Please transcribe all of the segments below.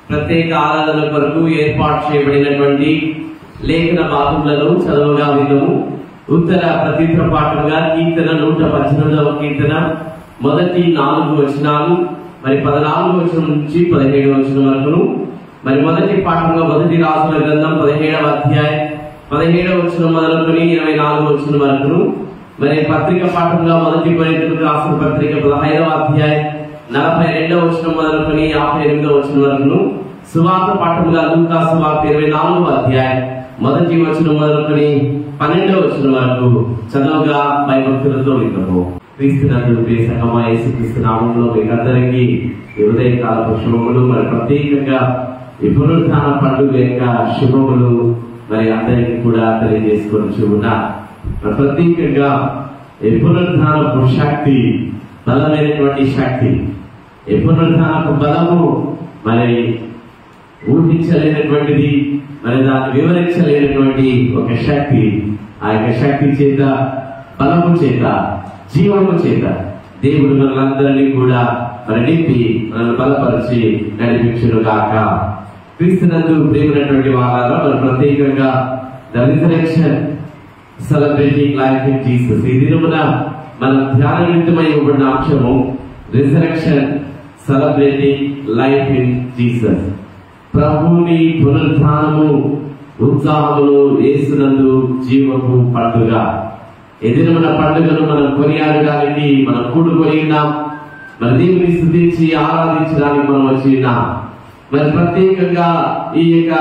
ప్రత్యేక ఆరాధన కొరకు ఏర్పాటు చేయబడినటువంటి లేఖన భాగములను చదువుగా వినము ఉత్తర ప్రతీత పాఠంగా కీర్తన నూట పద్దెనిమిదవ కీర్తన మొదటి నాలుగు వచనాలు మరి పద్నాలుగు వచనం నుంచి పదిహేడు వచనం వరకును మరి మొదటి పాఠంగా మొదటి రాసుల గ్రంథం పదిహేడవ అధ్యాయం పదిహేడవ వచనం మొదలుకొని ఇరవై నాలుగు వచనం వరకును మరి పత్రిక పాఠంగా మొదటి కొరింథీయులకు రాసిన పత్రిక పదహైదవ అధ్యాయం నలభై రెండవ వచనం మొదలుకొని యాభై ఎనిమిదవ వచనం వరకును సువార్త పాఠంగా లూకా సువార్త ఇరవై నాలుగవ అధ్యాయం మొదటి వచనం మొదలుకొని పన్నెండవ వచనం వరకు చదువుగా భయభక్తులతో విన్నము క్రీస్తునందు ప్రియ సంగమా యేసుక్రీస్తు నామంలో మీకు అందరికీ ఈ ఉదయకాలపు శుభములు మరి ప్రత్యేకంగా ఈ పునరుద్ధాన పండుగ యొక్క శుభములు మరి అందరికీ కూడా తెలియజేసుకొని ఉన్నా మరి ప్రత్యేకంగా ఈ పునరుద్ధానపు శక్తి బలమైనటువంటి శక్తి ఈ పునరుద్ధానపు బలము మరి ఊహించలేనటువంటిది మరి దాన్ని వివరించలేనటువంటి ఒక శక్తి ఆ యొక్క శక్తి చేత బలము చేత జీవము చేత దేవుడు మనందరినీ కూడా మరి నింపి మనల్ని బలపరిచి నడిపించును గాక క్రీస్తునందు ప్రేమైనటువంటి వాళ్ళలో మరి ప్రత్యేకంగా the resurrection celebrating life in Jesus ఈ దినమున మన ధ్యాన నిమిత్తమై ఇవ్వబడిన అంశము resurrection celebrating life in Jesus ప్రభుని పునరుద్ధానము ఉత్సాహములు యేసునందు జీవపు పండుగ ఎదినమైన పండుగను మనం కొనియాడడానికి మనం కూడుకొని ఉన్నాం మరి దేవుని స్థుతించి ఆరాధించడానికి మనం వచ్చి ఉన్నాం మరి ప్రత్యేకంగా ఈ యొక్క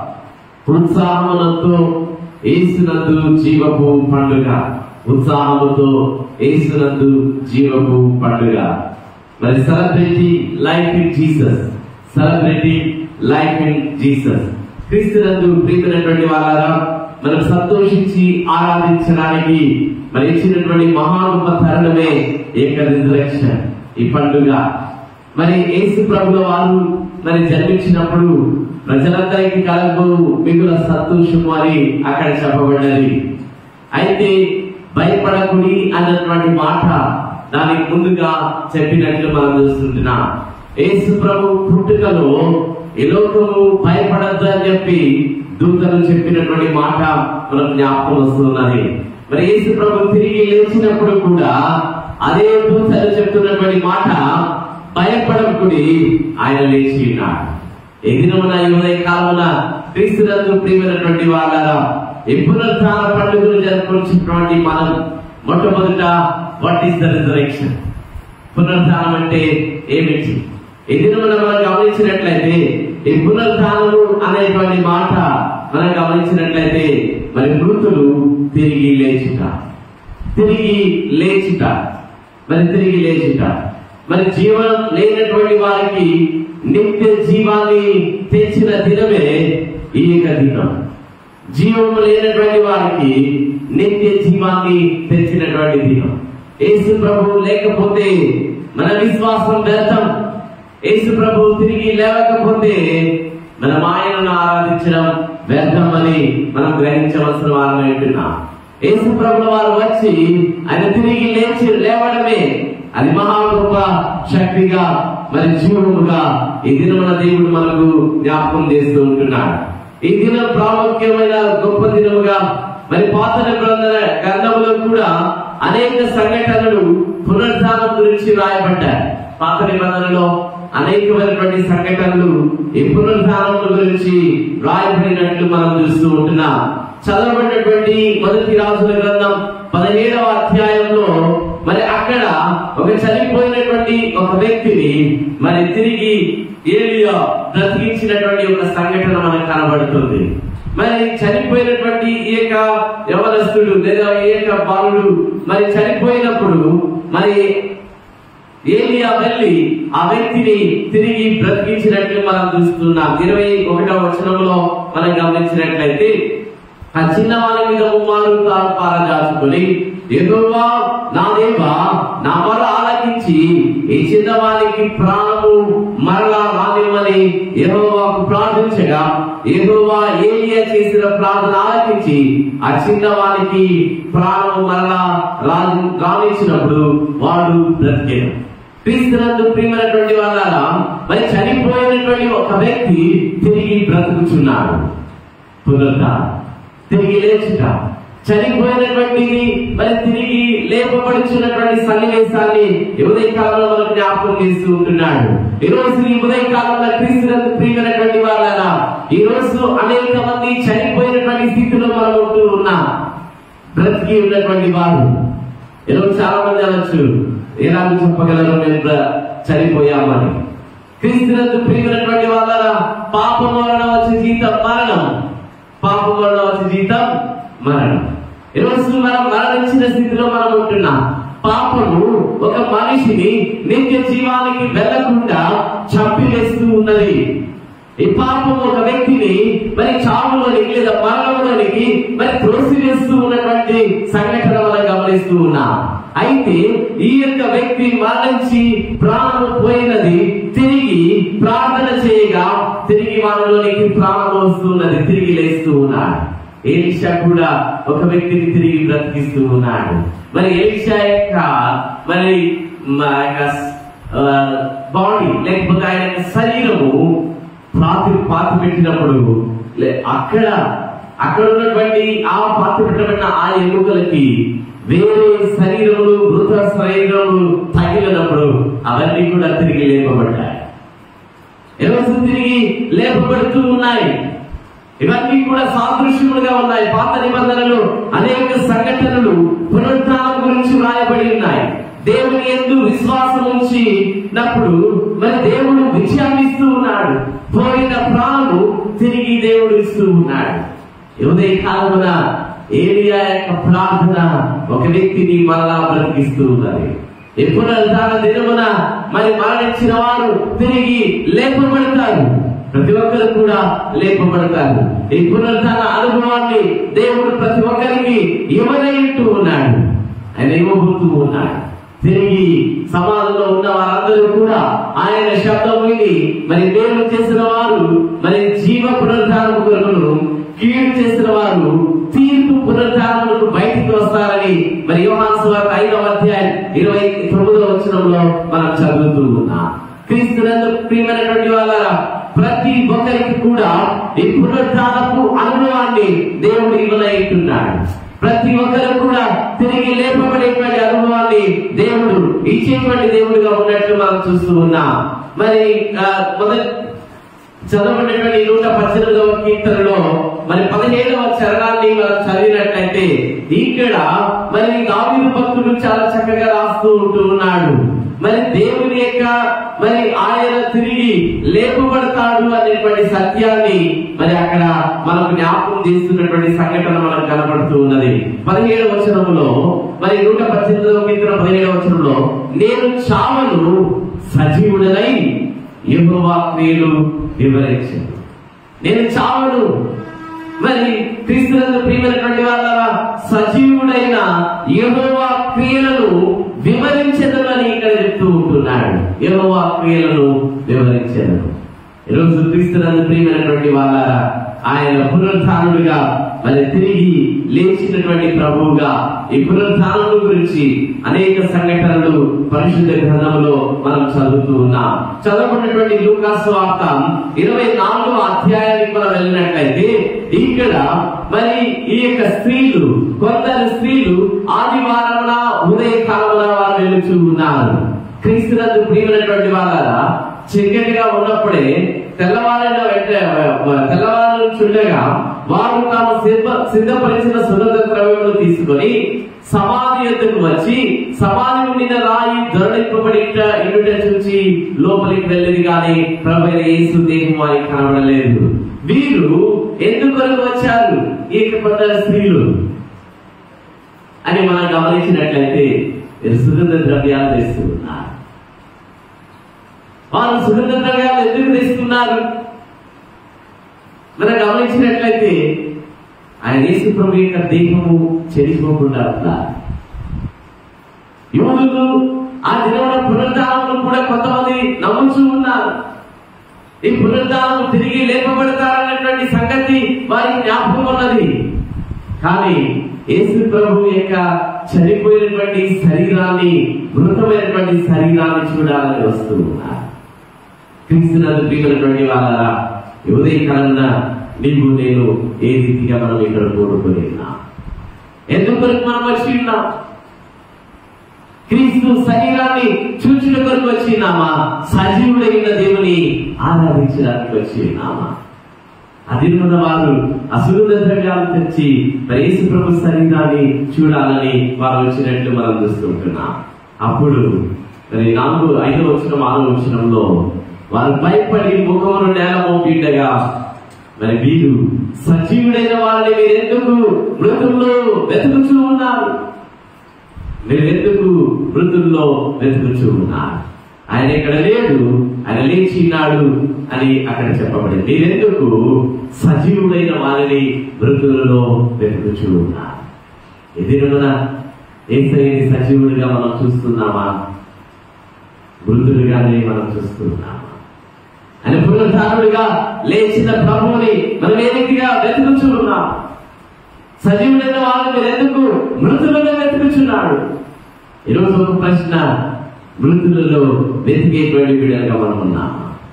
ఉత్సాహములతో ఏసునందు జీవపు పండుగ ఉత్సాహముతో ఏసునందు జీవపు పండుగ మరి celebrating life in Jesus celebrating life in Jesus క్రీస్తునందు ప్రియమైనటువంటి వాళ్ళారా మనం సంతోషించి ఆరాధించడానికి మరి ఇచ్చినటువంటి మహాగొప్ప తరుణమే ఏక రిజరెక్షన్ ఈ పండుగ మరి యేసు ప్రభుల వారు మరి జన్మించినప్పుడు ప్రజలందరికీ కలగబో మిగుల సంతోషము అని అక్కడ చెప్పబడ్డది అయితే భయపడకుడి అన్నటువంటి మాట దానికి ముందుగా చెప్పినట్లు మనం చూస్తుంటున్నాం యేసు ప్రభు పుట్టుకలో ఈ లోకము భయపడద్దు అని చెప్పి దూతలు చెప్పినటువంటి మాట మన జ్ఞాపకం వస్తున్నది మరి యేసు ప్రభు తిరిగి లేచినప్పుడు కూడా అదే దూతలు చెప్తున్నటువంటి మాట భయపడకుడి ఆయన లేచి ఉన్నాడు ఎదినమున యువదయ కాలమున క్రీస్తునందు ప్రియమైనటువంటి వాళ్ళారా ఈ పునరుద్ధాన పండుగను జరుపుకుంటున్నటువంటి మనం మొట్టమొదట వాట్ ఈస్ ద రిజరెక్షన్ పునరుద్ధానం అంటే ఏమిటి ఎదినమున మనం గమనించినట్లయితే ఈ పునరుద్ధానము అనేటువంటి మాట మనం గమనించినట్లయితే మరి మృతులు తిరిగి లేచుట తిరిగి లేచుట మరి తిరిగి లేచుట మరి జీవనం లేనటువంటి వారికి నిత్య జీవాన్ని తెచ్చిన దినమే ఈ యొక్క దినం జీవం లేనటువంటి వారికి నిత్య జీవాన్ని తెచ్చినటువంటి దినం యేసు ప్రభు లేకపోతే మన విశ్వాసం వ్యర్థం యేసు ప్రభు తిరిగి లేవకపోతే మనం ఆయనను ఆరాధించడం వ్యర్థం అని మనం గ్రహించవలసిన వారం ఏంటున్నాం యేసు ప్రభుల వారు వచ్చి ఆయన తిరిగి లేచి లేవడమే అది మహా గొప్ప శక్తిగా మరి జీవముగా ఈ దినమున దేవుడు మనకు జ్ఞాపకం చేస్తూ ఉంటున్నాడు ఈ దినం ప్రాముఖ్యమైన గొప్ప దినముగా మరి పాత నిబంధన గ్రంథంలో కూడా అనేక సంఘటనలు పునరుద్ధానం గురించి రాయబడ్డాయి పాత నిబంధనలో అనేకమైనటువంటి సంఘటనలు ఈ పునరుద్ధానం గురించి రాయబడినట్లు మనం చూస్తూ ఉంటున్నాం చదవబడినటువంటి మొదటి రాజుల గ్రంథం పదిహేడవ అధ్యాయంలో మరి అక్కడ ఒక చనిపోయినటువంటి ఒక వ్యక్తిని మరి తిరిగి ఏలియా బ్రతికించినటువంటి ఒక సంఘటన మనకు కనబడుతుంది మరి చనిపోయినటువంటి ఈ యొక్క యవనస్తుడు లేదా ఈ యొక్క బాలుడు మరి చనిపోయినప్పుడు మరి ఏలియా వెళ్ళి ఆ వ్యక్తిని తిరిగి బ్రతికించినట్లు మనం చూస్తున్నాం ఇరవై ఒకటవ వచనంలో మనం గమనించినట్లయితే ఆ చిన్నవాని మీద ఉమ్మారు తాను పారజాచుకుని ఎదురువా నా దేవా నా మొర ఆలకించి ఈ చిన్నవానికి ప్రాణము మరలా రానివ్వని యెహోవాకు ప్రార్థించగా యెహోవా ఏలియా చేసిన ప్రార్థన ఆలకించి ఆ చిన్నవానికి ప్రాణము మరలా రా- రానిచ్చినప్పుడు వాడు బ్రతికాడు క్రీస్తునందు ప్రియమైనటువంటి వాళ్ళ మరి చనిపోయినటువంటి చనిపోయినటువంటి ఒక వ్యక్తి తిరిగి బ్రతుకుచున్నాడు పునరుద్ధ తిరిగి లేచుట చనిపోయినటువంటిది మరి తిరిగి లేపబడుచున్నటువంటి సన్నివేశాన్ని ఈ ఉదయ కాలంలో మనకు జ్ఞాపకం చేస్తూ ఉంటున్నాడు ఈ రోజు ఈ ఉదయ కాలంలో క్రీస్తునందు ప్రియమైనటువంటి వాళ్ళరా ఈ రోజు అనేక మంది చనిపోయినటువంటి స్థితిలో మనం ఉంటూ ఉన్నాం బ్రతికి ఉన్నటువంటి వారు ఈరోజు చాలా మంది అనొచ్చు ఎలాగ చెప్పగలరు మేము బ్ర- చనిపోయామని క్రీస్తునందు ప్రియమైనటువంటి వాళ్ళ పాపం వలన వచ్చే జీతం మరణం పాపం వలన వచ్చే జీతం మరణం ఈరోజు మనం మరణించిన స్థితిలో మనం ఉంటున్నాం పాపము ఒక మనిషిని నిత్య జీవానికి వెళ్లకుండా చంపివేస్తూ ఉన్నది ఈ పాపం ఒక వ్యక్తిని మరి చావులోనికి లేదా మరణంలోనికి మరి త్రోసివేస్తూ ఉన్నటువంటి సంఘటన మనం గమనిస్తూ ఉన్నాం అయితే ఈ యొక్క వ్యక్తి మరణించి ప్రాణం పోయినది తిరిగి ప్రార్థన చేయగా తిరిగి వాళ్ళలోనికి ప్రాణం వస్తున్నది తిరిగి లేస్తూ ఉన్నాడు ఎలిషా కూడా ఒక వ్యక్తిని తిరిగి బ్రతికిస్తూ ఉన్నాడు మరి ఎలిషా యొక్క మరి మా యొక్క బాడీ లేకపోతే ఆయన యొక్క శరీరము పాతి పాతి పెట్టినప్పుడు లే- అక్కడ అక్కడ ఉన్నటువంటి ఆ పాతి పెట్టబడిన ఆ ఎముకలకి వేరే శరీరములు మృత శరీరములు తగిలినప్పుడు అవన్నీ కూడా తిరిగి లేపబడ్డాయి ఎవరు తిరిగి లేపబడుతూ ఉన్నాయి ఇవన్నీ కూడా సాదృశ్యములుగా ఉన్నాయి పాత నిబంధనలు అనేక సంఘటనలు పునరుద్ధానం గురించి వ్రాయబడి ఉన్నాయి దేవుని ఎందు విశ్వాసం ఉంచినప్పుడు మరి దేవుడు విజయాన్ని ఇస్తూ ఉన్నాడు పోయిన ప్రాణము తిరిగి దేవుడు ఇస్తూ ఉన్నాడు ఉదయ కాలమున ఏలియా యొక్క ప్రార్థన ఒక వ్యక్తిని మరలా బ్రతికిస్తూ ఉన్నది ఈ పునరుద్ధాన దినమున మరి మరణించిన వారు తిరిగి లేపబడతారు ప్రతి ఒక్కరు కూడా లేపబడతారు ఈ పునరుద్ధాన అనుభవాన్ని దేవుడు ప్రతి ఒక్కరికి ఇవ్వనట్టు ఉన్నాడు ఆయన ఇవ్వబోతూ ఉన్నాడు తిరిగి సమాజంలో ఉన్న వారందరూ కూడా ఆయన శబ్దం విని మరి దేవుడు చేసిన వారు మరి జీవ పునరుద్ధానం కొరకును కీడు చేసిన వారు తీర్పు పునరుద్ధానములకు బయటికి వస్తారని మరి యోహాన్ సువార్త ఐదవ అధ్యాయం ఇరవై తొమ్మిదవ వచనంలో మనం చదువుతూ ఉన్నాం క్రీస్తునందు ప్రియమైనటువంటి వాళ్ళ ప్రతి ఒక్కరికి కూడా ఈ పునరుద్ధానపు అనుభవాన్ని దేవుడు ఇవ్వనైతున్నాడు ప్రతి ఒక్కరు కూడా తిరిగి లేపబడేటువంటి అనుభవాన్ని దేవుడు ఇచ్చేటువంటి దేవుడిగా ఉన్నట్లు మనం చూస్తూ ఉన్నాం మరి ఆ, మొదటి చదవబడినటువంటి నూట పద్దెనిమిదవ కీర్తనలో మరి పదిహేడవ చరణాన్ని మనం చదివినట్లయితే ఇక్కడ మరి దావీదు భక్తుడు చాలా చక్కగా రాస్తూ ఉంటూ ఉన్నాడు మరి దేవుని యొక్క మరి ఆయన తిరిగి లేపబడతాడు అనేటువంటి సత్యాన్ని మరి అక్కడ మనకు జ్ఞాపకం చేస్తున్నటువంటి సంఘటన మనకు కనబడుతూ ఉన్నది పదిహేడవ వచనంలో మరి నూట పద్దెనిమిదవ కీర్తన పదిహేడవ వచనంలో నేను చావను సజీవుడనై యెహోవా క్రియలు వివరించాను నేను చావను మరి క్రీస్తునందు ప్రియమైనటువంటి వాళ్ళ సజీవుడైన యెహోవా క్రియలను వివరించదను అని ఇక్కడ చెప్తూ ఉంటున్నాడు యెహోవా క్రియలను వివరించదను ఈరోజు క్రీస్తునందు ప్రియమైనటువంటి వాళ్ళ ఆయన పునరుద్ధానుడిగా మరి తిరిగి లేచినటువంటి ప్రభువుగా ఈ పునరుద్ధానం గురించి అనేక సంఘటనలు పరిశుద్ధ గ్రంథంలో మనం చదువుతూ ఉన్నాం చదవబడినటువంటి లూకాసు వార్త ఇరవై నాలుగో అధ్యాయానికి మనం వెళ్ళినట్లయితే ఇక్కడ మరి ఈ యొక్క స్త్రీలు కొందరు స్త్రీలు ఆదివారమున ఉదయ కాలమున వారు వెలుచు ఉన్నారు క్రీస్తునందు ప్రియమైనటువంటి వాళ్ళ చీకటిగా ఉన్నప్పుడే తెల్లవారిన వెంటనే తెల్లవారు చుండగా వారు తాము సిద్ధ సిద్ధపరిచిన సుగంధ ద్రవ్యములు తీసుకొని సమాధి ఎద్దుకు వచ్చి సమాధి ఉండిన రాయి దొరలింపబడి ఇనుట చూచి లోపలికి వెళ్ళేది గాని ప్రభు యేసు దేహం వారికి కనబడలేదు వీరు ఎందుకు వచ్చారు ఈ కొందరు స్త్రీలు అని మనం గమనించినట్లయితే వీరు సుగంధ ద్రవ్యాలు తెస్తూ ఉన్నారు వారు సుగంధ ద్రవ్యాలు ఎందుకు తెస్తున్నారు మనం గమనించినట్లయితే ఆయన యేసు ప్రభు యొక్క దేహము చెడిపోకుండా ఉన్నారు యోగులు ఆ దినమున పునరుద్ధానములు కూడా కొంతమంది నమ్ముచూ ఉన్నారు ఈ పునరుద్ధానం తిరిగి లేపబడతారన్నటువంటి సంగతి వారికి జ్ఞాపకం ఉన్నది కానీ యేసు ప్రభు యొక్క చనిపోయినటువంటి శరీరాన్ని మృతమైనటువంటి శరీరాన్ని చూడాలని వస్తూ ఉన్నారు క్రీస్తునందు ప్రియమైనటువంటి వాళ్ళ ఉదయకాలన్న నీవు నేను ఏ రీతిగా మనం ఇక్కడ కోరుకుని ఉన్నాం ఎందుకు మనం వచ్చి ఉన్నాం క్రీస్తు శరీరాన్ని చూచిన కొరకు వచ్చినామా సజీవుడైన దేవుని ఆరాధించడానికి వచ్చినామా అదిరున్న వారు అసురుల ద్రవ్యాలు తెచ్చి యేసు ప్రభు శరీరాన్ని చూడాలని వారు వచ్చినట్లు మనం చూస్తుంటున్నాం అప్పుడు మరి నాలుగు ఐదో వచ్చిన ఆరో వచ్చినంలో వారు భయపడి ముఖమును నేల మోపిండగా మరి వీరు సజీవుడైన వారిని మీరు ఎందుకు మృతుల్లో వెతుకుతూ ఉన్నారు మీరెందుకు మృతుల్లో వెతుకుతూ ఉన్నారు ఆయన ఇక్కడ లేడు ఆయన లేచినాడు అని అక్కడ చెప్పబడింది మీరెందుకు సజీవుడైన వారిని మృతులలో వెతుకుతూ ఉన్నారు ఎదిరున ఏసైని సజీవుడిగా మనం చూస్తున్నామా మృతులుగానే మనం చూస్తున్నామా ఆయన పునరుద్ధారుడిగా లేచిన ప్రభువుని మనం ఏ రీతిగా వెతుకుతూ ఉన్నాం సజీవుడైన వారిని మీరు ఎందుకు మృతులలో వెతుకుచున్నాడు ఈరోజు ఒక ప్రశ్న మృతులలో వెతికేటువంటి వీడలుగా మనం ఉన్నాం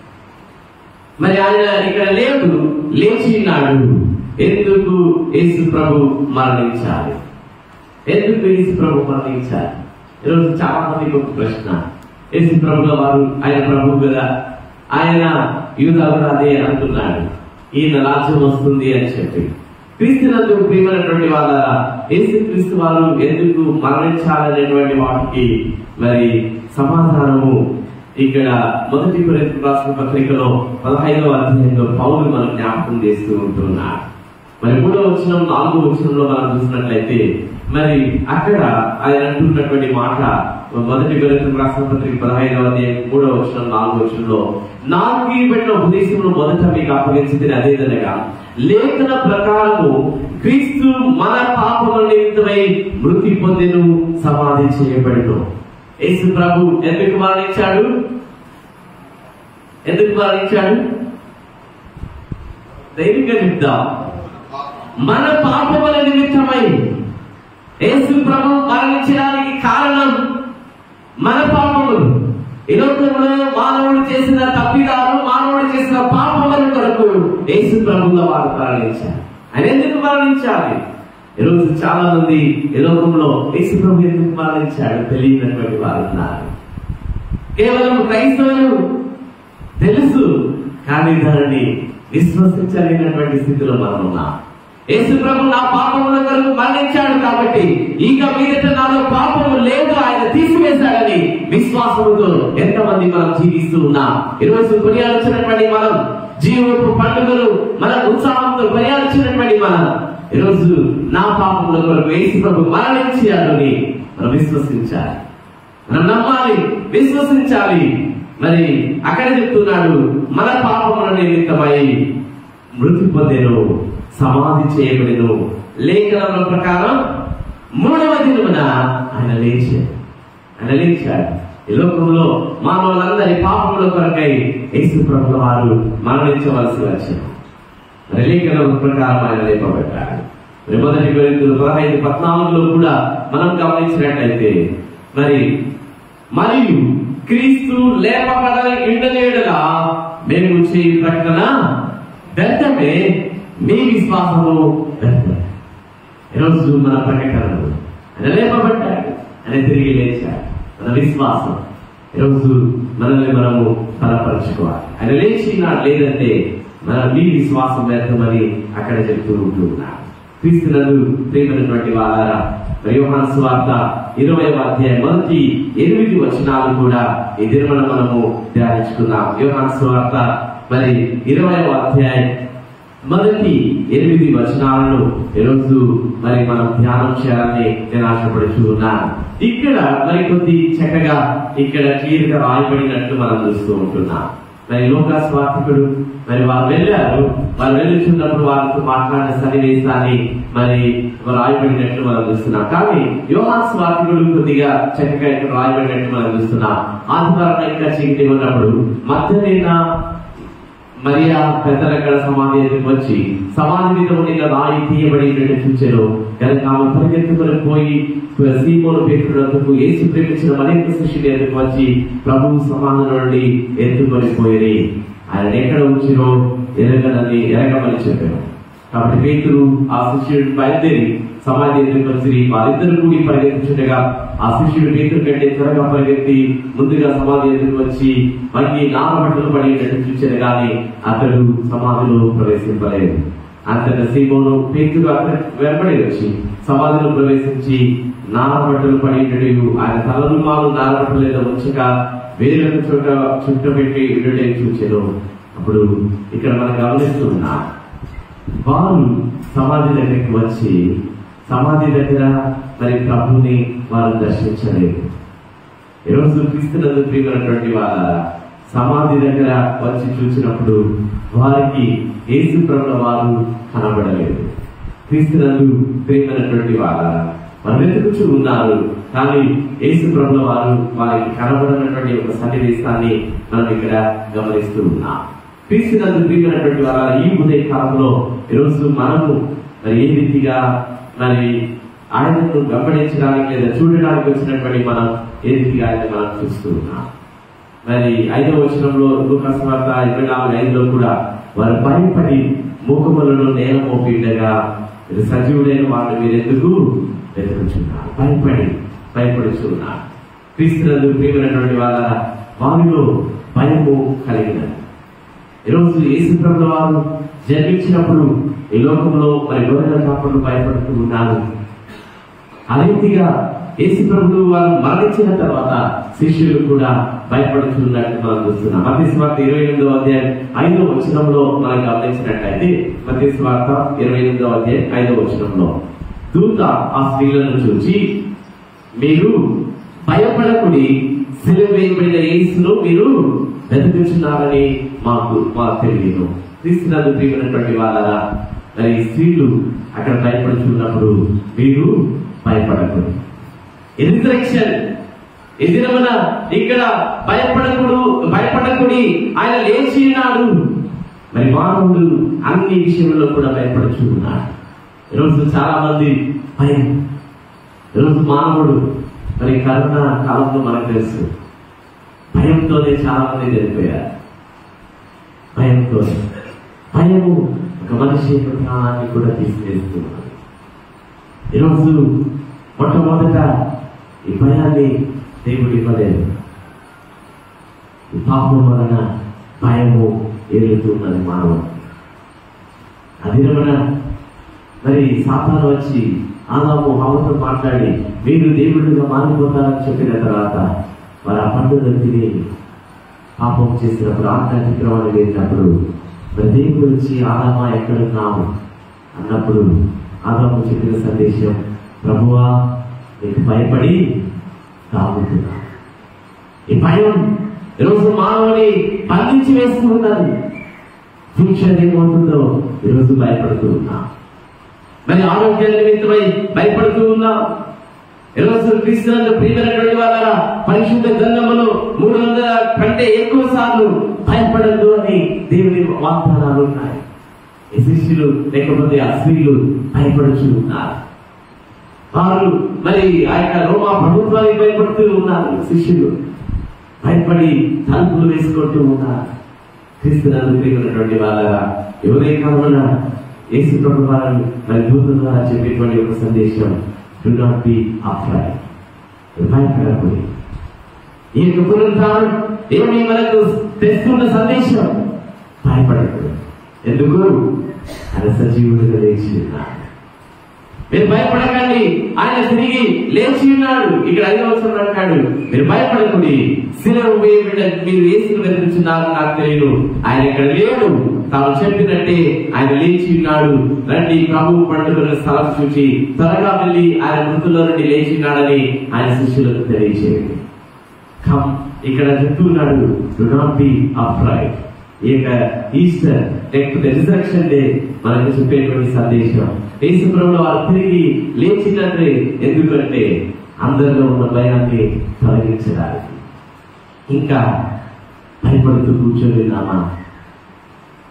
మరి ఆయన ఇక్కడ లేడు లేచి ఉన్నాడు ఎందుకు యేసు ప్రభు మరణించాలి ఎందుకు యేసు ప్రభు మరణించాలి ఈరోజు చాలా మందికి ఒక ప్రశ్న యేసు ప్రభుల వారు ఆయన ప్రభు కదా ఆయన యూదాలు అదే అంటున్నాడు ఈయన రాజ్యం వస్తుంది అని చెప్పి క్రీస్తునందు ప్రియమైనటువంటి వాళ్ళ యేసు క్రీస్తు వారు ఎందుకు మరణించాలనేటువంటి వాటికి మరి సమాధానము ఇక్కడ మొదటి కొరింథీ రాసిన పత్రికలో పదహైదవ అధ్యాయంలో పౌరులు మనం జ్ఞాపకం చేస్తూ ఉంటున్నాడు మరి మూడో వచనం నాలుగో వచనంలో మనం చూసినట్లయితే మరి అక్కడ ఆయన అంటున్నటువంటి మాట మొదటి కొరింథీ రాసిన పత్రిక పదహైదవ అధ్యాయం మూడో వచనం నాలుగో వచనంలో నాకు ఇవ్వబడిన ఉపదేశంలో మొదట మీకు అప్పగించింది అదేదనగా లేఖన ప్రకారము క్రీస్తు మన పాపముల నిమిత్తమై మృతి పొందెను సమాధి చేయబడిను యేసు ప్రభు ఎందుకు మరణించాడు ఎందుకు మరణించాడు ధైర్యంగా చెప్దాం మన పాపముల నిమిత్తమై యేసు ప్రభు మరణించడానికి కారణం మన పాపములు ఈ లోకంలో మానవుడు చేసిన తప్పిదాలు మానవుడు చేసిన పాపముల కొరకు యేసు ప్రభుల వారు మరణించారు ఆయన ఎందుకు మరణించాలి ఈరోజు చాలా మంది ఈ లోకంలో యేసు ప్రభు ఎందుకు మరణించాడు తెలియనటువంటి వారు ఉన్నారు కేవలం క్రైస్తవులు తెలుసు కానీ దానిని విశ్వసించలేనటువంటి స్థితిలో మనం ఉన్నాం యేసు ప్రభు నా పాపముల కొరకు మరణించాడు కాబట్టి ఇక మీదట నాలో పాపము లేదు ఆయన తీసివేశాడని విశ్వాసముతో ఎంతమంది మనం జీవిస్తూ ఉన్నాం ఈరోజు కొనియాల్సినటువంటి మనం జీవపు పండుగలు మన ఉత్సాహంతో కొనియాల్సినటువంటి మనం ఈరోజు నా పాపముల కొరకు యేసు ప్రభు మరణించాడని మనం విశ్వసించాలి మనం నమ్మాలి విశ్వసించాలి మరి అక్కడ చెప్తున్నాడు మన పాపముల నిమిత్తమై మృతి పొందెను సమాధి చేయబడిను లేఖనముల ప్రకారం మూడవ దినమున ఆయన లేచాడు ఆయన లేచాడు ఈ లోకంలో మానవులందరి పాపముల కొరకై యేసు ప్రభుల వారు మరణించవలసి వచ్చింది మరి లేఖనముల ప్రకారం ఆయన లేపబడ్డాడు మరి మొదటి కొరింథీయులు పదహైదు పద్నాలుగులో కూడా మనం గమనించినట్లయితే మరి మరియు క్రీస్తు లేపబడని ఇండలేడుగా మేము చేయి ప్రకటన వ్యర్థమే మీ విశ్వాసము వ్యర్థమే ఈరోజు మన ప్రకటనలు ఆయన లేపబడ్డాడు ఆయన తిరిగి లేచాడు మన విశ్వాసం ఈరోజు మనల్ని మనము బలపరచుకోవాలి ఆయన లేచినాడు లేదంటే మన మీ విశ్వాసం వ్యర్థమని అక్కడ చెప్తూ ఉంటూ ఉన్నాడు క్రీస్తునందు ప్రేమైనటువంటి వారారా యోహాన్ స్వార్త ఇరవై అధ్యాయం మొదటి ఎనిమిది వచనాలు కూడా ఈ దినమన మనము ధ్యానించుకున్నాం యోహాన్ స్వార్త మరి ఇరవై అధ్యాయం మొదటి ఎనిమిది వచనాలను ఈరోజు మరి మనం ధ్యానం చేయాలని నేను ఆశపడుతూ ఉన్నాను ఇక్కడ మరి కొద్ది చక్కగా ఇక్కడ క్లియర్ గా రాయబడినట్టు మనం చూస్తూ ఉంటున్నాం మరి లోకా స్వార్థకుడు మరి వారు వెళ్ళారు వారు వెళ్ళుచున్నప్పుడు వారితో మాట్లాడిన సన్నివేశాన్ని మరి రాయబడినట్లు మనం చూస్తున్నాం కానీ యోహాన్ స్వార్థకుడు కొద్దిగా చక్కగా ఇక్కడ రాయబడినట్టు మనం చూస్తున్నాం ఆదివారం ఇంకా చీకటి ఉన్నప్పుడు మధ్యన మరియా పెద్దలక్కడ సమాధి ఎదురుకు వచ్చి సమాధి మీద ఉండిన రాయి తీయబడినట్టు చూచారు కనుక ఆమె పరిగెత్తుకుని పోయి సీమోను పేతుడందుకు యేసు ప్రేమించిన మరింత శిష్యులు ఎదురుకు వచ్చి ప్రభు సమాధి నుండి ఎత్తుకొని పోయి ఆయన ఎక్కడ ఉంచిరో ఎరగనని ఎరగమని చెప్పారు కాబట్టి పేతురు ఆ శిష్యుడు బయలుదేరి సమాధి ఎదురుకు వచ్చి వారిద్దరు కూడి పరిగెత్తుచుండగా ఆ శిష్యుడు పేతురు కంటే త్వరగా పరిగెత్తి ముందుగా సమాధి ఎదురుకు వచ్చి మళ్ళీ నానబట్టలు పడేటట్టు చూచారు కానీ అతడు సమాధిలో ప్రవేశింపలేదు అంతట సీమోను పేతురు అతను వెంబడి వచ్చి సమాధిలో ప్రవేశించి నానబట్టలు పడేటడు ఆయన తలలు మాలు నానబట్టలు లేదా ఉంచక వేరొక చోట చుట్టబెట్టి ఇరుడే చూచారు అప్పుడు ఇక్కడ మనం గమనిస్తున్నా వారు సమాధి దగ్గరికి వచ్చి సమాధి దగ్గర మరి ప్రభుని వారు దర్శించలేదు ఈరోజు క్రీస్తునందు ప్రియమైనటువంటి వాళ్ళ సమాధి దగ్గర వచ్చి చూసినప్పుడు వారికి యేసు ప్రభుల వారు కనబడలేదు క్రీస్తునందు ప్రియమైనటువంటి వాళ్ళ వారు వెతుకుచూ ఉన్నారు కానీ యేసు ప్రభుల వారు వారికి కనబడినటువంటి ఒక సన్నివేశాన్ని మనం ఇక్కడ గమనిస్తూ ఉన్నాం క్రీస్తునందు ప్రియమైనటువంటి వాళ్ళ ఈ ఉదయ కాలంలో ఈరోజు మనము మరి ఏ రీతిగా మరి ఆయనను గమనించడానికి లేదా చూడడానికి వచ్చినటువంటి మనం ఏ రీతిగా ఆయన మనం చూస్తూ ఉన్నాం మరి ఐదవ వచనంలో లూకాస్ వార్త ఇరవై నాలుగు ఐదులో కూడా వారు భయపడి మూకములను నేల మోపిండగా ఇది సజీవుడైన వారిని మీరు ఎందుకు వెతుకుచున్నారు భయపడి భయపడుచున్నారు క్రీస్తునందు ప్రియమైనటువంటి వాళ్ళ వారిలో భయము కలిగినది ఈరోజు యేసు ప్రభుల వారు జన్మించినప్పుడు ఈ లోకంలో మరి గొర్రెల కాపులు భయపడుతూ ఉన్నారు ఆ రీతిగా యేసు ప్రభులు వారు మరణించిన తర్వాత శిష్యులు కూడా భయపడుతున్నట్టు మనం చూస్తున్నాం మధ్య స్వార్థ ఇరవై ఎనిమిదవ అధ్యాయం ఐదో వచనంలో మనం గమనించినట్లయితే మధ్య స్వార్థ ఇరవై ఎనిమిదవ అధ్యాయం ఐదో వచనంలో దూత ఆ స్త్రీలను చూచి మీరు భయపడకుడి సిలువ వేయబడిన యేసును మీరు వెతుకుచున్నారని మాకు మాకు తెలియదు క్రీస్తునందు ప్రియమైనటువంటి వాళ్ళ మరి స్త్రీలు అక్కడ భయపడుతున్నప్పుడు మీరు భయపడకూడదు రిజరెక్షన్ ఎదిరమన ఇక్కడ భయపడకుడు భయపడకుడి ఆయన లేచి ఉన్నాడు మరి మానవుడు అన్ని విషయంలో కూడా భయపడుచు ఉన్నాడు ఈరోజు చాలా మంది భయం ఈరోజు మానవుడు మరి కరోనా కాలంలో మనకు తెలుసు భయంతోనే చాలా మంది చనిపోయారు భయంతో భయము ఒక మనిషి యొక్క ప్రాణాన్ని కూడా తీసుకెళ్తున్నారు ఈరోజు మొట్టమొదట ఈ భయాన్ని దేవుడు ఇవ్వలేదు ఈ పాపం వలన భయము ఏలుతున్నది మానవుడు అది రమణ మరి సాతాను వచ్చి ఆదాము హవతో మాట్లాడి మీరు దేవుడిగా మారిపోతారని చెప్పిన తర్వాత వారు ఆ పండుగ తిని పాపం చేసినప్పుడు ఆజ్ఞాతిక్రమాన్ని వేసినప్పుడు మరి దేవుడు వచ్చి ఆదామా ఎక్కడున్నాము అన్నప్పుడు ఆదాము చెప్పిన సందేశం ప్రభువా నీకు భయపడి తాగుతున్నా ఈ భయం ఈరోజు మానవుని బంధించి వేస్తూ ఉన్నది ఫ్యూచర్ ఏమవుతుందో ఈరోజు భయపడుతూ ఉన్నా మరి ఆరోగ్య నిమిత్తమై భయపడుతూ ఉన్నా ఈరోజు క్రీస్తునందు ప్రియమైనటువంటి వాళ్ళ పరిశుద్ధ గ్రంథములు మూడు వందల కంటే ఎక్కువ సార్లు భయపడద్దు అని దేవుని వాగ్దానాలు ఉన్నాయి ఈ శిష్యులు లేకపోతే ఆ స్త్రీలు భయపడుచు ఉన్నారు వారు మరి ఆ యొక్క రోమా ప్రభుత్వానికి భయపడుతూ ఉన్నారు శిష్యులు భయపడి తలుపులు వేసుకుంటూ ఉన్నారు క్రీస్తునందు ప్రియమైనటువంటి వాళ్ళ ఎవరే కావాలన్నా యేసు ప్రభు వారు మరి దూతం ద్వారా చెప్పేటువంటి ఒక సందేశం డు నాట్ బి అఫ్రైడ్ భయపడకూడదు ఈ యొక్క పునరుద్ధానం దేవుని మనకు తెస్తున్న సందేశం భయపడకూడదు ఎందుకు ఆయన సజీవుడిగా లేచి ఉన్నాడు మీరు భయపడకండి ఆయన తిరిగి లేచి ఉన్నాడు ఇక్కడ ఐదో వచనం అంటాడు మీరు భయపడకండి శిలవ వేయబడిన మీరు వేసుకుని వెతుకుతున్నారు నాకు తెలియదు ఆయన ఇక్కడ లేడు తాను చెప్పినట్టే ఆయన లేచి ఉన్నాడు రండి ప్రభు పండుగల స్థలం చూసి త్వరగా వెళ్ళి ఆయన మృతుల్లో నుండి లేచి ఉన్నాడని ఆయన శిష్యులకు తెలియచేయండి కమ్ ఇక్కడ చెప్తున్నాడు డు నాట్ బి అప్రైడ్ ఈ యొక్క ఈస్టర్ లేకపోతే రిజరక్షన్ డే మనకు చెప్పేటువంటి సందేశం యేసుప్రభులో వారు తిరిగి లేచినట్లే ఎందుకంటే అందరిలో ఉన్న భయాన్ని తొలగించడానికి ఇంకా భయపడుతూ కూర్చొని ఉన్నామా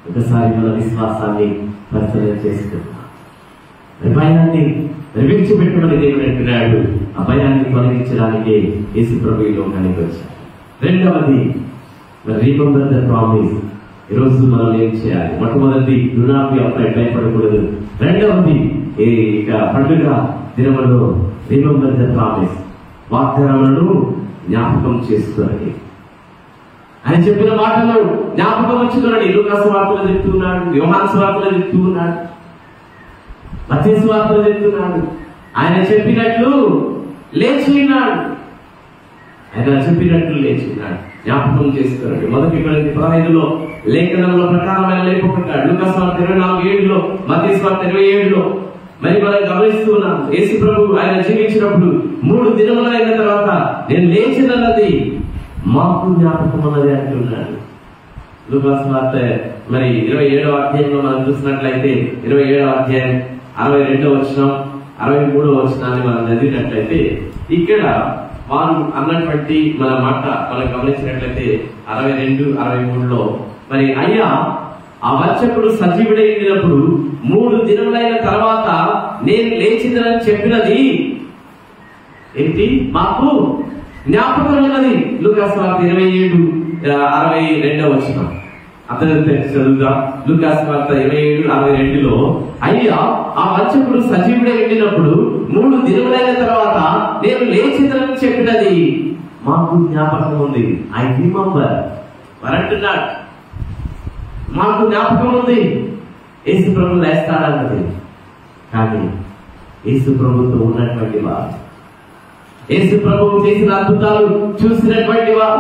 ఒకసారి మన విశ్వాసాన్ని పరిశీలన చేసుకుందాం మరి భయాన్ని మరి విడిచిపెట్టమని దేవుడు అంటున్నాడు ఆ భయాన్ని తొలగించడానికి యేసు ప్రభు ఈ లోకానికి వచ్చాడు రెండవది మరి రిమెంబర్ ద ప్రామిస్ ఈరోజు మనం ఏం చేయాలి మొట్టమొదటి రుణాపి అప్లై భయపడకూడదు రెండవది ఈ ఇక పండుగ దినములో రిమెంబర్ ద ప్రామిస్ వాగ్దానాలను జ్ఞాపకం చేసుకోండి ఆయన చెప్పిన మాటలు జ్ఞాపకం వచ్చుకున్నాడు ఇల్లు వార్తలు చెప్తున్నాడు వ్యూహాన్స్ వార్తలు చెప్తూ ఉన్నాడు మత్స్య వార్తలు చెప్తున్నాడు ఆయన చెప్పినట్లు లేచి ఉన్నాడు ఆయన చెప్పినట్లు లేచి ఉన్నాడు జ్ఞాపకం చేసుకున్నాడు మొదటి కొరింథీ పదహైదులో లేఖనంలో ప్రకారమైన లేకపోతాడు లూకాస్ వార్త ఇరవై నాలుగు ఏడులో మతీస్ వార్త ఇరవై ఏడులో మరి మనం గమనిస్తూ ఉన్నాం యేసు ప్రభు ఆయన జీవించినప్పుడు మూడు దినములైన తర్వాత నేను లేచినది మాకు జ్ఞాపకం అన్నది అంటున్నాడు లూకాస్ వార్త మరి ఇరవై ఏడవ అధ్యాయంలో మనం చూసినట్లయితే ఇరవై ఏడవ అధ్యాయం అరవై రెండవ వచనం అరవై మూడవ వచనాన్ని మనం చదివినట్లయితే ఇక్కడ వారు అన్నటువంటి మన మాట మనం గమనించినట్లయితే అరవై రెండు అరవై మూడులో మరి అయ్యా ఆ వంచకుడు సజీవుడై ఉండినప్పుడు మూడు దినములైన తర్వాత నేను లేచిందని చెప్పినది ఏంటి మాకు జ్ఞాపకం ఉన్నది లూకాస్ వార్త ఇరవై ఏడు ఆ, అరవై రెండవ వచ్చిన అతను చదువుగా లూకాస్ వార్త ఇరవై ఏడు అరవై రెండులో అయ్యా ఆ వంచకుడు సజీవుడై ఉండినప్పుడు మూడు దినములైన తర్వాత నేను లేచిందని చెప్పినది మాకు జ్ఞాపకం ఉంది ఐ రిమంబర్ వరంటున్నాడు మాకు జ్ఞాపకం ఉంది యేసు ప్రభు లేస్తాడన్నది కానీ యేసు ప్రభుతో ఉన్నటువంటి వారు యేసు ప్రభువు చేసిన అద్భుతాలు చూసినటువంటి వారు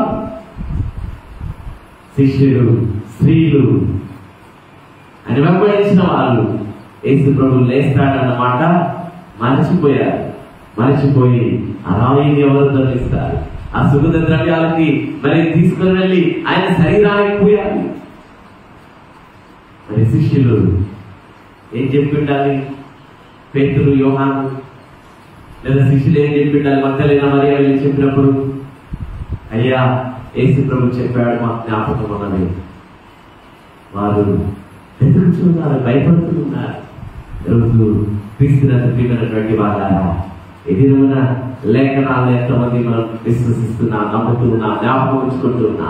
శిష్యులు స్త్రీలు అని వెంబడించిన వాళ్ళు యేసు ప్రభు లేస్తాడన్న మాట మరచిపోయారు మరచిపోయి ఆ రాయిని ఎవరు తొలగిస్తారు ఆ సుగంధ ద్రవ్యాలకి మరి తీసుకుని వెళ్ళి ఆయన శరీరానికి పోయాలి మరి శిష్యులు ఏం చెప్పిండాలి పేతురు యోహాను లేదా శిష్యులు ఏం చెప్పిండాలి మక్కలైన మరి వెళ్ళి చెప్పినప్పుడు అయ్యా యేసు ప్రభు చెప్పాడు మా జ్ఞాపకం ఉన్నది వారు ఎదురుచున్నారు భయపడుతున్నారు ఈరోజు క్రీస్తునంత ప్రియమైనటువంటి వాళ్ళారా ఎదురున్న లేఖనాలు ఎంతమంది మనం విశ్వసిస్తున్నా నమ్ముతున్నా జ్ఞాపకం ఉంచుకుంటున్నా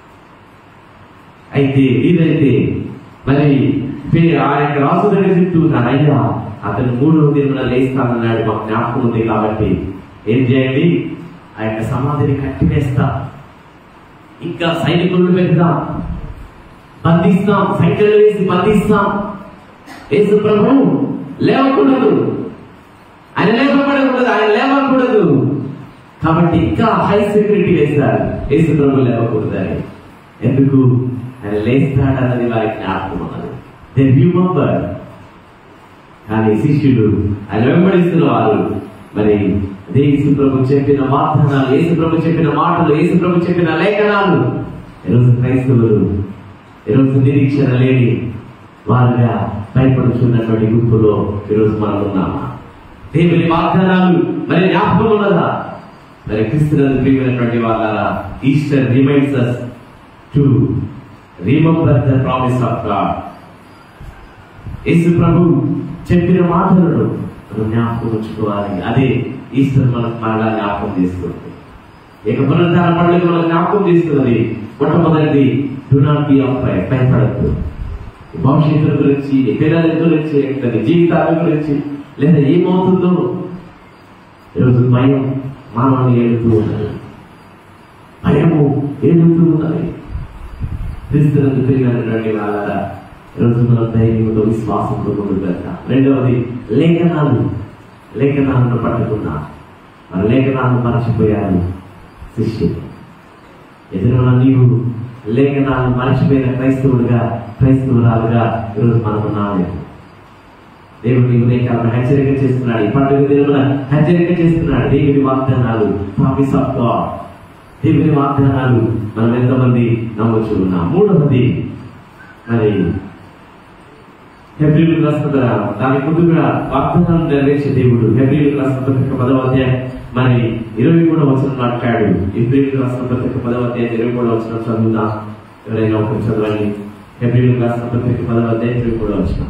అయితే ఇదైతే మరి పే- ఆ యొక్క రాసు దగ్గర చెప్తూ ఉన్నాడు అయ్యా అతను మూడు దినమున లేస్తానన్నాడు మాకు జ్ఞాపకం ఉంది కాబట్టి ఏం చేయండి ఆ యొక్క సమాధిని కట్టివేస్తా ఇంకా సైనికులను పెడతాం బంధిస్తాం సంఖ్యలు వేసి బంధిస్తాం యేసు ప్రభు లేవకూడదు ఆయన లేపబడకూడదు ఆయన లేవకూడదు కాబట్టి ఇంకా హై సెక్యూరిటీ వేస్తారు యేసు ప్రభు లేవకూడదని ఎందుకు ఆయన లేస్తాడన్నది వారి జ్ఞాపకం అన్నది దే రిమెంబర్ కానీ శిష్యులు ఆయన వెంబడిస్తున్న వారు మరి అదే యేసు ప్రభు చెప్పిన వాగ్దానాలు యేసు ప్రభు చెప్పిన మాటలు యేసు ప్రభు చెప్పిన లేఖనాలు ఈరోజు క్రైస్తవులు ఈరోజు నిరీక్షణ లేని వారుగా భయపడుతున్నటువంటి గుంపులో ఈరోజు మనం ఉన్నామా దేవుని వాగ్దానాలు మరి జ్ఞాపకం ఉన్నదా మరి క్రిస్తునందు ప్రియమైనటువంటి వాళ్ళ Easter reminds us to remember the promise of God Yesu ప్రభు చెప్పిన మాటలను మనం జ్ఞాపకం ఉంచుకోవాలి అదే ఈశ్వర్ మనకు మరలా జ్ఞాపకం చేస్తుంది ఇక పునరుద్ధార పండుగ మనం జ్ఞాపకం చేస్తున్నది మొట్టమొదటిది డు నాట్ బి ఆఫ్ భయపడద్దు భవిష్యత్తు గురించి నీ పిల్లల గురించి లేకపోతే నీ జీవితాల గురించి లేదా ఏమవుతుందో ఈరోజు భయం మానవుని ఏడుతూ ఉన్నది భయము ఏడుతూ ఉన్నది క్రీస్తునందు ప్రియమైనటువంటి వాళ్ళ ఈరోజు మనం ధైర్యంతో విశ్వాసంతో ముందుకు వెళ్తాం రెండవది లేఖనాలు లేఖనాలను పట్టుకున్నా మన లేఖనాలను మరచిపోయారు శిష్యులు ఎదురున్న నీవు లేఖనాలను మరచిపోయిన క్రైస్తవుడుగా క్రైస్తవురాలుగా ఈరోజు మనం ఉన్నాము దేవుడు నీకు లేఖనాలను హెచ్చరిక చేస్తున్నాడు ఈ పండుగ దినమున హెచ్చరిక చేస్తున్నాడు దేవుడి వాగ్దానాలు ప్రామిస్ ఆఫ్ గాడ్ దేవుని వాగ్దానాలు మనం ఎంతమంది నమ్మచ్చు ఉన్నాం మూడవది మరి హెబ్రిల్ రాష్ట్ర దాని ముందుగా వాగ్దానాలు నెరవేర్చే దేవుడు హెబ్రిల్ రాష్ట్ర పత్రిక పదవ అధ్యాయం మరి ఇరవై మూడవ వచనం మాట్లాడు హెబ్రిల్ రాష్ట్ర పత్రిక పదవ అధ్యాయం ఇరవై మూడవ వచనం చదువుదాం ఎవరైనా ఒక చదవండి హెబ్రిల్ రాసిన పత్రిక పదవ అధ్యాయం కూడా వచ్చిన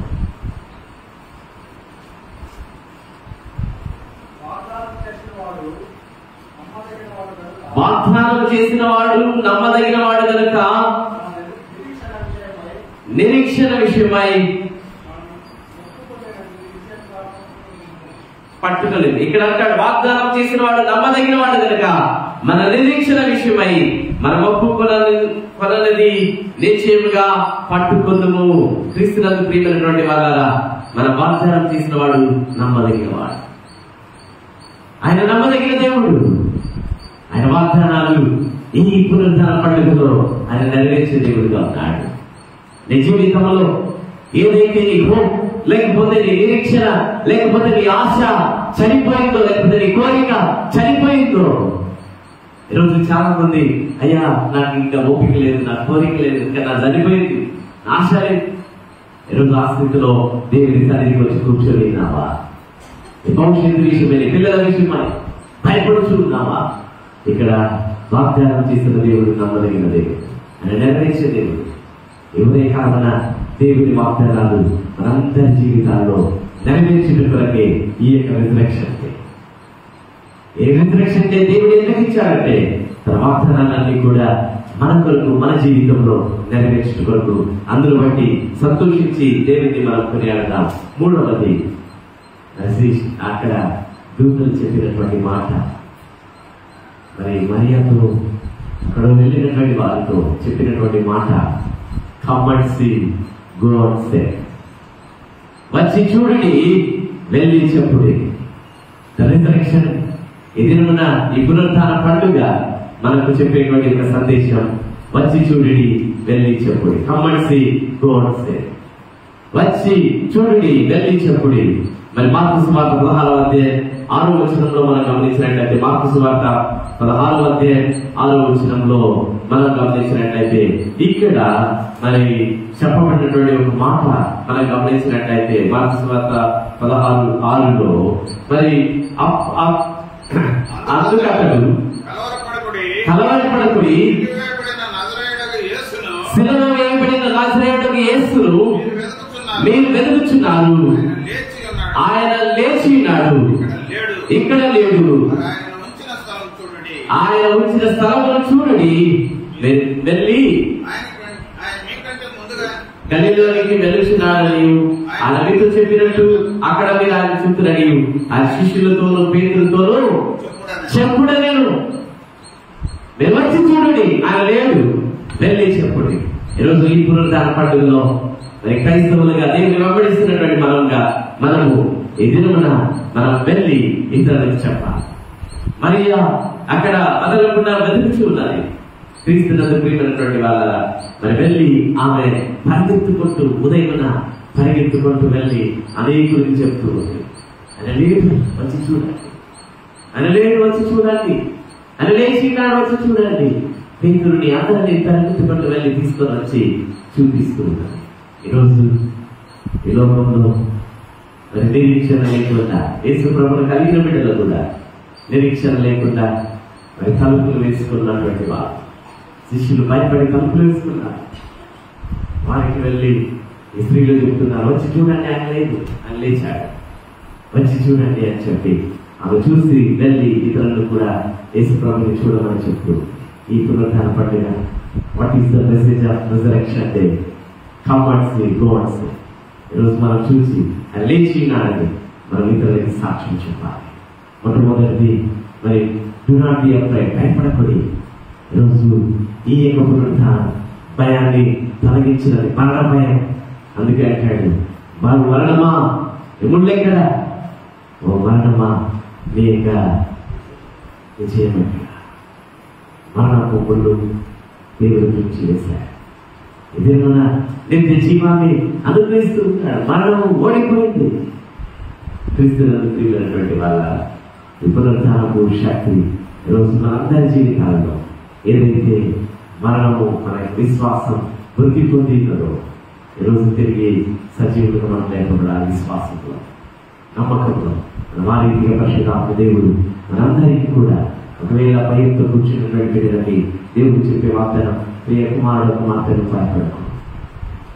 వాగ్దానం చేసిన వాడు నమ్మదగిన వాడు కనుక వాగ్దానం చేసిన వాడు నమ్మదగిన వాడు కనుక మన నిరీక్షణ విషయమై నిరీక్షణ విషయమై మనం ఒప్పుకోలేని విషయంగా పట్టుకోలేదు ఇక్కడ అంటాడు వాగ్దానం చేసిన వాడు నమ్మదగిన వాడు కనుక మన నిరీక్షణ విషయమై మనం ఒప్పుకొనది కొనది నిశ్చయముగా పట్టుకుందుము క్రీస్తునందు ప్రియమైనటువంటి వాళ్ళ మన వాగ్దానం చేసిన వాడు నమ్మదగిన వాడు ఆయన నమ్మదగిన దేవుడు ఆయన వాగ్దానాలు ఈ పునరుద్ధాన పండుగలో ఆయన నెరవేర్చే దేవుడిగా ఉన్నాడు నీ జీవితంలో ఏదైతే నీ హోప్ లేకపోతే నీ నిరీక్షణ లేకపోతే నీ ఆశ చనిపోయిందో లేకపోతే నీ కోరిక చనిపోయిందో ఈరోజు చాలా మంది అయ్యా నాకు ఇంకా ఓపిక లేదు నా కోరిక లేదు ఇంకా నా చనిపోయింది నా ఆశ లేదు ఈరోజు ఆ స్థితిలో దేవుని సన్నిధికి వచ్చి కూర్చోలేనావా నీ భవిష్యత్తు విషయమై నీ పిల్లల విషయమై భయపడుచున్నావా ఇక్కడ వాగ్దానం చేసిన దేవుడు నమ్మదగిన దేవుడు ఆయన నెరవేర్చే దేవుడు ఎవరే కావున దేవుని వాగ్దానాలు మనందరి జీవితాల్లో నెరవేర్చిన కొరకే ఈ యొక్క resurrection day a resurrection day దేవుడు ఎందుకు ఇచ్చాడంటే తన వాగ్దానాలన్నీ కూడా మన కొరకు మన జీవితంలో నెరవేర్చిన కొరకు అందులో బట్టి సంతోషించి దేవుని మనం కొనియాడదాం మూడవది రజీష్ అక్కడ దూతలు చెప్పినటువంటి మాట మరి మరియతో అక్కడ వెళ్ళినటువంటి వారితో చెప్పినటువంటి మాట కమ్మడ్ సి గుడ్ సే వచ్చి చూడండి వెళ్ళి చెప్పుడి రిజరక్షన్ ఇది ఉన్న ఈ పునరుత్థాన పండుగ మనకు చెప్పేటువంటి ఒక సందేశం వచ్చి చూడండి వెళ్ళి చెప్పుడి కమ్మడ్ సి గుడ్ సే వచ్చి చూడండి వెళ్ళి చెప్పుడి మరి మార్పు సువార్త పదహారవ అధ్యాయం ఆరో వచనంలో మనం గమనించినట్లయితే మార్పు సువార్త పదహారవ అధ్యాయం ఆరో వచనంలో మనం గమనించినట్లయితే ఇక్కడ మరి చెప్పబడినటువంటి ఒక మాట మనం గమనించినట్లయితే మార్పు సువార్త పదహారు ఆరులో మరి అప్- అప్- అందుకతడు కలవరపడకుడి కలవరపడకుడి సిలువవేయబడిన నజరేయుడగు యేసును శిలలో వేయబడిన నాజరేయుడికి యేసును మీరు వెతుకుతున్నారు మీరు వెతుకుచున్నారు ఆయన ఆయన లేచి ఉన్నాడు లేచి ఉన్నాడు ఇక్కడ ఇక్కడ లేడు లేడు మరి ఆయన ఉంచిన స్థలం చూడండి ఆయన ఉంచిన స్థలమును చూడండి వె- వెళ్ళి ఆయన ఆయన మీకంటే ముందుగా గలిలోనికి వెలుచున్నాడని ఆయన మీతో చెప్పినట్టు అక్కడ మీరు ఆయన చూపురని ఆ శిష్యులతోనూ పేతులతోనూ చెప్పుడని చెప్పుడ నేను మీరు వచ్చి చూడండి ఆయన లేడు వెళ్ళి చెప్పుడి ఈరోజు ఈ పునరుద్ధాన పండుగలో మరి క్రైస్తవులుగా దేవుని వెంబడిస్తున్నటువంటి మనంగా మనము ఈ దినమున మనం వెళ్ళి ఇతరులకు చెప్పాలి మరి అక్కడ వదలకుండా వెతుకుతూ ఉన్నది క్రీస్తునందు ప్రియమైనటువంటి వాళ్ళ మరి వెళ్ళి ఆమె పరిగెత్తుకుంటూ ఉదయమున పరిగెత్తుకుంటూ వెళ్ళి అనేకులకి చెప్తూ ఉంది ఆయన లేదు వచ్చి చూడండి ఆయన లేడు వచ్చి చూడండి ఆయన లేచి నాడు వచ్చి చూడండి పేతురుని అందరినీ పరిగెత్తుకుంటూ వెళ్ళి తీసుకొని వచ్చి చూపిస్తూ ఉన్నాడు ఈరోజు ఈ లోకంలో మరి నిరీక్షణ లేకుండా యేసు ప్రభుని కలిగిన బిడ్డలు కూడా నిరీక్షణ లేకుండా మరి తలుపులు వేసుకున్నటువంటి వారు శిష్యులు భయపడి తలుపులు వేసుకున్నారు వారికి వెళ్ళి ఈ స్త్రీలు చెప్తున్నారు వచ్చి చూడండి ఆయన లేదు ఆయన లేచాడు వచ్చి చూడండి అని చెప్పి ఆమె చూసి వెళ్ళి ఇతరులను కూడా యేసు ప్రభుని చూడమని చెప్తూ ఈ పునరుద్ధాన పండుగ what is the message of resurrection day కమ్వర్డ్స్ గోవర్డ్స్ ఈరోజు మనం చూసి ఆయన లేచి ఉన్నాడని మనం ఇతరులకి సాక్ష్యం చెప్పాలి మొట్టమొదటిది మరి డు నాట్ బి అఫ్రైడ్ భయపడకూడి ఈరోజు ఈ యొక్క పునరుద్ధానం భయాన్ని తొలగించినది మరణ భయం అందుకే అంటాడు వారు మరణమా ఎముళ్ళెక్కడ ఓ మరణమా నీ యొక్క విజయం ఎక్కడ మరణపు ముళ్ళు దేవుడు నుంచి వేశాడు ఎదురున్న నిత్య జీవాన్ని అనుగ్రహిస్తూ ఉంటాడు మరణం ఓడిపోయింది క్రీస్తునందు ప్రియులైనటువంటి వాళ్ళ ఈ పునరుద్ధానపు శక్తి ఈరోజు మనందరి జీవితాలలో ఏదైతే మనము మన విశ్వాసం వృద్ధి పొందిందో ఈరోజు తిరిగి సజీవులుగా మనం లేకుండా విశ్వాసంలో నమ్మకంలో మన వారికి పరిశుధాత్మ దేవుడు మనందరికీ కూడా ఒకవేళ భయంతో కూర్చున్నటువంటి బిడ్డలకి దేవుడు చెప్పే వాగ్దానం ప్రియ కుమారుడు కుమార్తెను భయపడకు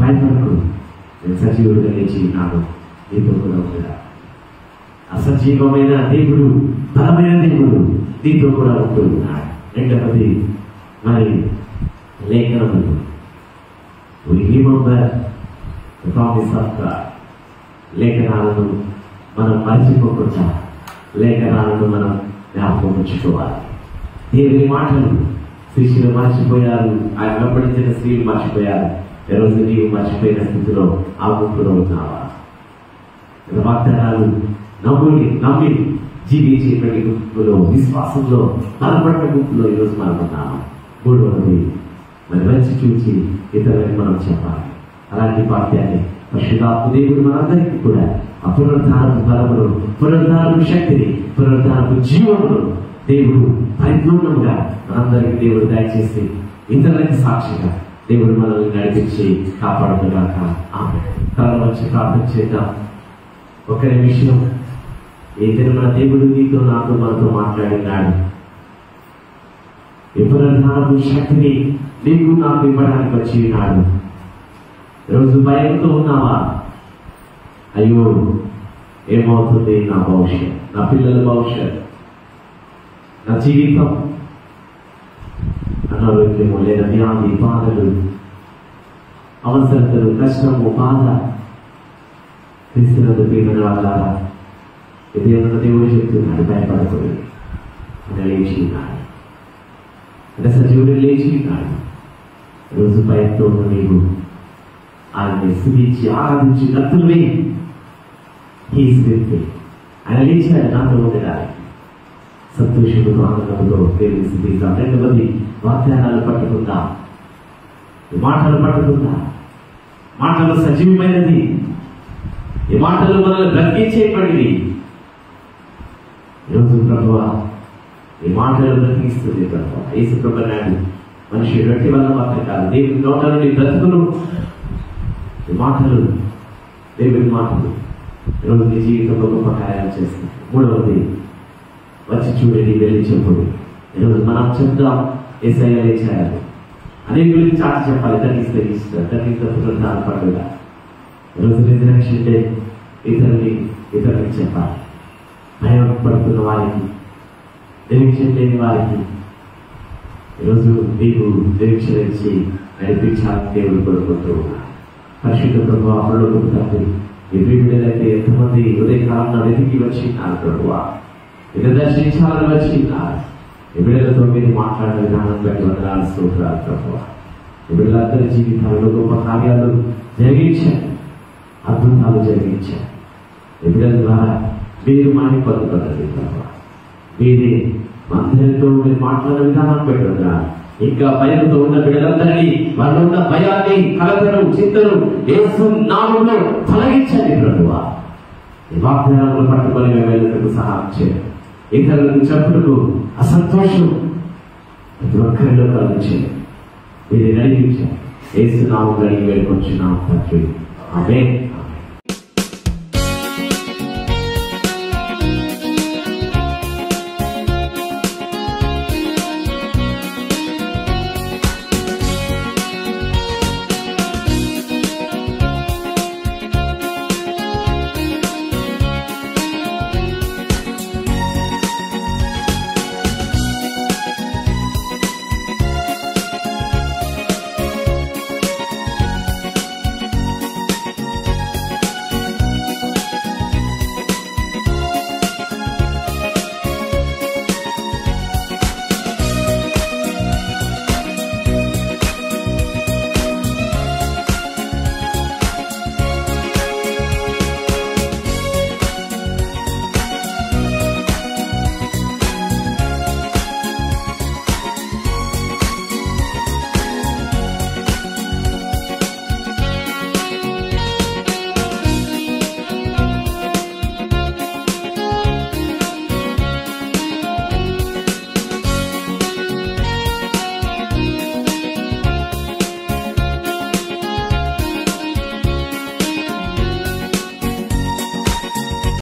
భయపడకు నేను సజీవుడిగా లేచి ఉన్నాను నీతో కూడా ఉండగా అసజీవమైన దేవుడు బలమైన దేవుడు నీతో కూడా ఉంటూ ఉన్నాడు రెండవది మరి లేఖనములు We remember the promise of God. లేఖనాలను మనం మర్చిపోకుండా లేఖనాలను మనం జ్ఞాపకం ఉంచుకోవాలి దేవుని మాటలు శిష్యులు మర్చిపోయారు ఆయన వెంబడించిన స్త్రీలు మర్చిపోయారు ఈరోజు నీవు మర్చిపోయిన స్థితిలో ఆ గుంపులో ఉన్నావా ఈ వాగ్దానాలు నమ్ముని నమ్మి జీవించేటువంటి గుంపులో విశ్వాసంలో బలపడిన గుంపులో ఈరోజు మనం ఉన్నాము మూడవది మరి మంచి చూసి ఇతరులకు మనం చెప్పాలి అలాంటి వాక్యాన్ని పరిశుధాత్మ దేవుడు మనందరికీ కూడా ఆ పునరుద్ధారపు బలమును పునరుద్ధారపు శక్తిని పునరుద్ధారపు జీవమును దేవుడు పరిపూర్ణంగా మనందరికీ దేవుడు దయచేసి ఇతరులకి సాక్షిగా దేవుడు మనల్ని నడిపించి కాపాడుతుగాక ఆమె తల వచ్చి ప్రార్థన చేద్దాం ఒక నిమిషం ఏదైనా మన దేవుడు నీతో నాతో మనతో మాట్లాడినాడు ఈ పునరుద్ధారపు శక్తిని నీకు నాకు ఇవ్వడానికి వచ్చి ఉన్నాడు ఈరోజు భయంతో ఉన్నావా అయ్యో ఏమవుతుంది నా భవిష్యత్ నా పిల్లల భవిష్యత్ నా జీవితం అనారోగ్యము లేదా వ్యాధి బాధలు అవసరతలు కష్టము బాధ క్రీస్తునందు ప్రియమైన వాళ్ళారా ఇదేమన్నా దేవుడు చెప్తున్నాడు భయపడకూడదు అని లేచి ఉన్నాడు అంటే సజీవుడు లేచి ఉన్నాడు రోజు భయంతో ఉన్న నీవు ఆయన్ని స్థుతించి ఆరాధించి నత్తులే హీస్ విత్ ఆయన లేచాడు నాతో ఉండడానికి సంతోషంతో ఆనందంలో దేవుని స్థితిద్దాం రెండవది వాగ్దానాలు పట్టుకుందాం ఈ మాటలు పట్టుకుందాం మాటలు సజీవమైనది ఈ మాటలు మనల్ని బ్రతికించేటువంటివి ఈరోజు ప్రభు ఈ మాటలు బ్రతికిస్తుంది ప్రభు యేసు ప్రభు నాడు మనిషి వ్యక్తి వల్ల మాత్రం కాదు దేవుని నోట నుండి బ్రతుకును ఈ మాటలు దేవుని మాటలు ఈరోజు నీ జీవితంలో గొప్ప కార్యాలు చేస్తాయి మూడవది వచ్చి చూడండి వెళ్ళి చెప్పుడు ఈరోజు మనం చెప్దాం ఏసయ్య లేచారు అనేకులకి చాటి చెప్పాలి తగ్గిస్తే ఇస్తారు తగ్గిస్తే పునరుద్ధార పండుగ ఈరోజు రిజరక్షన్ డే ఇతరుని ఇతరులకు చెప్పాలి భయపడుతున్న వారికి నిరీక్షణ లేని వారికి ఈరోజు నీవు నిరీక్షణ ఇచ్చి నడిపించాలని దేవుడు కోరుకుంటూ ఉన్నాడు పరిశుద్ధ ప్రభు అమలు తండ్రి ఈ వీడియోలైతే ఎంతమంది ఉదయకాలంలో వెతికి వచ్చిన్నారు ప్రభు ఇక దర్శించాలని వచ్చిన్నారు ఈ బిడ్డలతో మీరు మాట్లాడిన విధానం బట్టి వందనాలు స్తోత్రాలు ప్రభు ఈ బిడ్డలందరి జీవితాలలో గొప్ప కార్యాలు జరిగించారు అద్భుతాలు జరిగించారు ఈ బిడ్డల ద్వారా మీరు మాని పొందుతున్నది ప్రభు మీరే అందరితో మీరు మాట్లాడిన విధానం పెట్టగా ఇంకా భయంతో ఉన్న బిడ్డలందరినీ వాళ్ళు ఉన్న భయాన్ని కలతను చింతను యేసు నామంలో తొలగించండి ప్రభువా ఈ వాగ్దానాలను పట్టుకొని మేము వెళ్ళటకు సహాయం చేయండి ఇతరులకు చెప్పులకు అసంతోషం ప్రతి ఒక్కరిలో కలిగించండి మీరు నడిపించండి ఏసు నామం గడిగి వెళ్ళుకొచ్చున్నాం తండ్రి ఆమె